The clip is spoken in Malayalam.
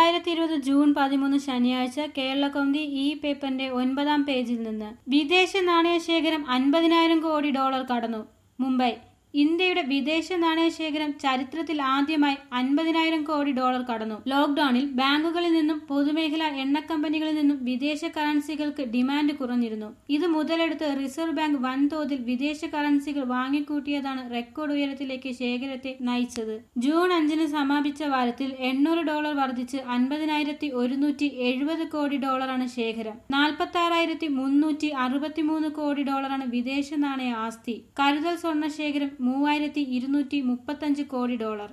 രണ്ടായിരത്തി ഇരുപത് ജൂൺ പതിമൂന്ന് ശനിയാഴ്ച കേരള കൗമുദി ഈ പേപ്പറിന്റെ ഒൻപതാം പേജിൽ നിന്ന് വിദേശ നാണയ ശേഖരം അൻപതിനായിരം കോടി ഡോളർ കടന്നു മുംബൈ ഇന്ത്യയുടെ വിദേശ നാണയ ശേഖരം ചരിത്രത്തിൽ ആദ്യമായി അൻപതിനായിരം കോടി ഡോളർ കടന്നു ലോക്ഡൌണിൽ ബാങ്കുകളിൽ നിന്നും പൊതുമേഖലാ എണ്ണ കമ്പനികളിൽ നിന്നും വിദേശ കറൻസികൾക്ക് ഡിമാൻഡ് കുറഞ്ഞിരുന്നു ഇത് മുതലെടുത്ത് റിസർവ് ബാങ്ക് വൻതോതിൽ വിദേശ കറൻസികൾ വാങ്ങിക്കൂട്ടിയതാണ് റെക്കോർഡ് ഉയരത്തിലേക്ക് ശേഖരത്തെ നയിച്ചത് ജൂൺ അഞ്ചിന് സമാപിച്ച വാരത്തിൽ എണ്ണൂറ് ഡോളർ വർദ്ധിച്ച് അൻപതിനായിരത്തി ഒരുന്നൂറ്റി എഴുപത് കോടി ഡോളറാണ് ശേഖരം നാൽപ്പത്തി ആറായിരത്തി മുന്നൂറ്റി അറുപത്തിമൂന്ന് കോടി ഡോളറാണ് വിദേശ നാണയ ആസ്തി കരുതൽ സ്വർണ്ണ ശേഖരം മൂവായിരത്തി ഇരുന്നൂറ്റി മുപ്പത്തഞ്ച് കോടി ഡോളർ